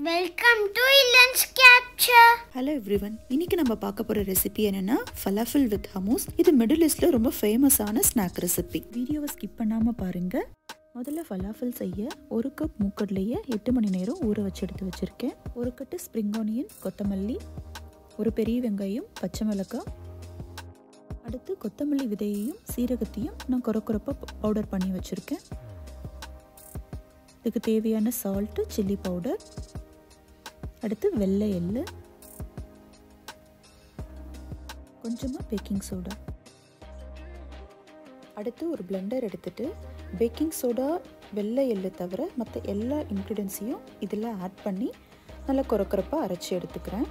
welcome to இல்லன்ஸ் capture hello everyone இன்னைக்கு நம்ம பார்க்க போகிற ரெசிபி என்னன்னா ஃபலாஃபில் வித் ஹமோஸ் இது மிடில் ஈஸ்டில் ரொம்ப ஃபேமஸான ஸ்நாக் ரெசிபி வீடியோவை ஸ்கிப் பண்ணாமல் பாருங்க முதல்ல ஃபலாஃபில் செய்ய ஒரு கப் மூக்கடலையை எட்டு மணி நேரம் ஊற வச்சு எடுத்து வச்சுருக்கேன் ஒரு கட்டு ஸ்ப்ரிங் ஆனியன் கொத்தமல்லி ஒரு பெரிய வெங்காயம் பச்சை மிளகாய் அடுத்து கொத்தமல்லி விதையையும் சீரகத்தையும் நான் குறை குறைப்பாக பவுடர் பண்ணி வச்சுருக்கேன் இதுக்கு தேவையான சால்ட்டு சில்லி பவுடர் அடுத்து வெள்ளை எள்ளு கொஞ்சமாக பேக்கிங் சோடா அடுத்து ஒரு பிளெண்டர் எடுத்துட்டு பேக்கிங் சோடா வெள்ளை எள்ளு தவிர மற்ற எல்லா இன்க்ரீடியன்ஸையும் இதில் ஆட் பண்ணி நல்லா குறக்குறப்பாக அரைச்சி எடுத்துக்கிறேன்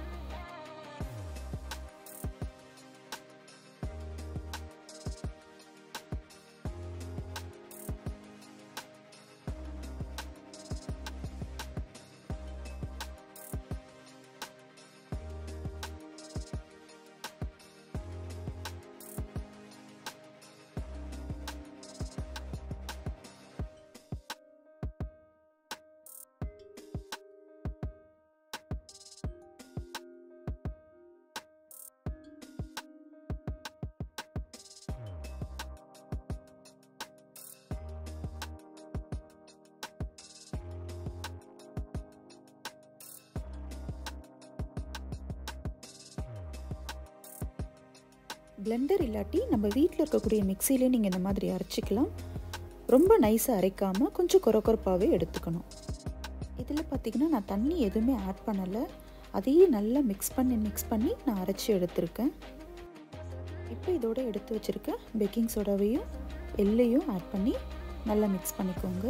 பிளெண்டர் இல்லாட்டி நம்ம வீட்டில் இருக்கக்கூடிய மிக்சிலே நீங்கள் இந்த மாதிரி அரைச்சிக்கலாம் ரொம்ப நைஸாக அரைக்காமல் கொஞ்சம் குறக்குறப்பாகவே எடுத்துக்கணும் இதில் பார்த்திங்கன்னா நான் தண்ணி எதுவுமே ஆட் பண்ணலை அதையே நல்லா மிக்ஸ் பண்ணி மிக்ஸ் பண்ணி நான் அரைச்சி எடுத்திருக்கேன் இப்போ இதோட எடுத்து வச்சுருக்க பேக்கிங் சோடாவையும் எள்ளையும் ஆட் பண்ணி நல்லா மிக்ஸ் பண்ணிக்கோங்க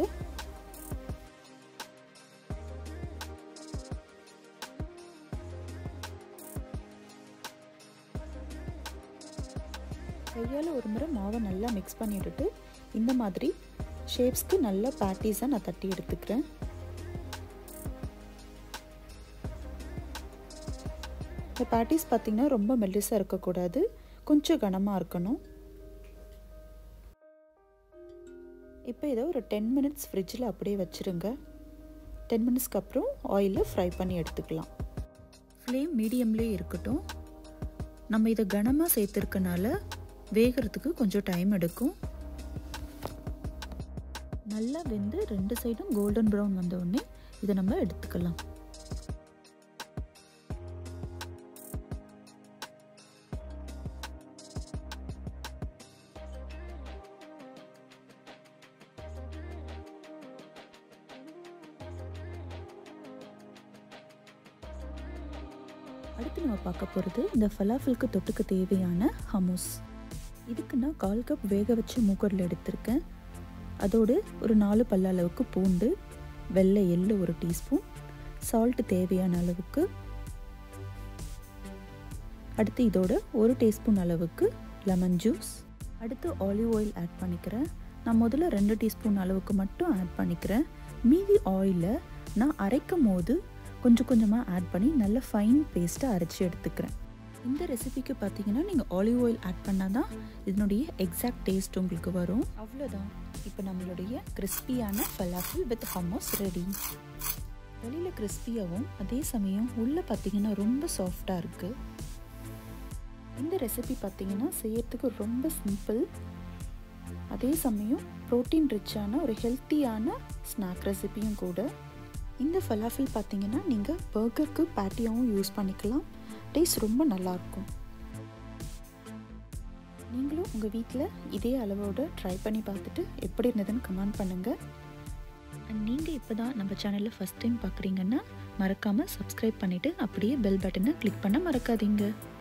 கையால் ஒரு முறை மாவை நல்லா மிக்ஸ் பண்ணிவிட்டுட்டு இந்த மாதிரி ஷேப்ஸ்க்கு நல்ல பேட்டிஸாக நான் தட்டி எடுத்துக்கிறேன் இந்த பேட்டிஸ் பார்த்திங்கன்னா ரொம்ப மெல்லிஸாக இருக்கக்கூடாது கொஞ்சம் கனமாக இருக்கணும் இப்போ இதை ஒரு டென் மினிட்ஸ் ஃப்ரிட்ஜில் அப்படியே வச்சுருங்க டென் மினிட்ஸ்க்கு அப்புறம் ஆயிலில் ஃப்ரை பண்ணி எடுத்துக்கலாம் ஃப்ளேம் மீடியம்லேயே இருக்கட்டும் நம்ம இதை கனமாக சேர்த்துருக்கனால வேகிறதுக்கு கொஞ்சம் டைம் எடுக்கும் நல்லா வெந்து ரெண்டு சைடும் கோல்டன் ப்ரௌன் வந்த உடனே இதை நம்ம எடுத்துக்கலாம் அடுத்து நம்ம பார்க்க போகிறது இந்த ஃபலாஃபில்க்கு தொட்டுக்கு தேவையான ஹமோஸ் இதுக்கு நான் கால் கப் வேக வச்ச மூக்கடலை எடுத்திருக்கேன் அதோடு ஒரு நாலு பல்ல அளவுக்கு பூண்டு வெள்ளை எள்ளு ஒரு டீஸ்பூன் சால்ட் தேவையான அளவுக்கு அடுத்து இதோட ஒரு டீஸ்பூன் அளவுக்கு லெமன் ஜூஸ் அடுத்து ஆலிவ் ஆயில் ஆட் பண்ணிக்கிறேன் நான் முதல்ல ரெண்டு டீஸ்பூன் அளவுக்கு மட்டும் ஆட் பண்ணிக்கிறேன் மீதி ஆயிலை நான் அரைக்கும் போது கொஞ்சம் கொஞ்சமாக ஆட் பண்ணி நல்ல ஃபைன் பேஸ்ட்டை அரைச்சி எடுத்துக்கிறேன் இந்த ரெசிபிக்கு பார்த்தீங்கன்னா நீங்கள் ஆலிவ் ஆயில் ஆட் பண்ணால் தான் இதனுடைய எக்ஸாக்ட் டேஸ்ட் உங்களுக்கு வரும் அவ்வளோதான் இப்போ நம்மளுடைய கிறிஸ்பியான ஃபலாஃபில் வித் ஹம்மோஸ் ரெடி வெளியில் கிறிஸ்பியாகவும் அதே சமயம் உள்ளே பார்த்தீங்கன்னா ரொம்ப சாஃப்டாக இருக்குது இந்த ரெசிபி பார்த்தீங்கன்னா செய்யறதுக்கு ரொம்ப சிம்பிள் அதே சமயம் ப்ரோட்டீன் ரிச்சான ஒரு ஹெல்த்தியான ஸ்நாக் ரெசிபியும் கூட இந்த ஃபலாஃபில் பார்த்தீங்கன்னா நீங்கள் பர்கருக்கு பேட்டியாகவும் யூஸ் பண்ணிக்கலாம் டேஸ்ட் ரொம்ப நல்லாயிருக்கும் நீங்களும் உங்கள் வீட்டில் இதே அளவோடு ட்ரை பண்ணி பார்த்துட்டு எப்படி இருந்ததுன்னு கமெண்ட் பண்ணுங்கள் அண்ட் நீங்கள் இப்போ தான் நம்ம சேனலில் ஃபஸ்ட் டைம் பார்க்குறீங்கன்னா மறக்காமல் சப்ஸ்கிரைப் பண்ணிவிட்டு அப்படியே பெல் பட்டனை கிளிக் பண்ண மறக்காதீங்க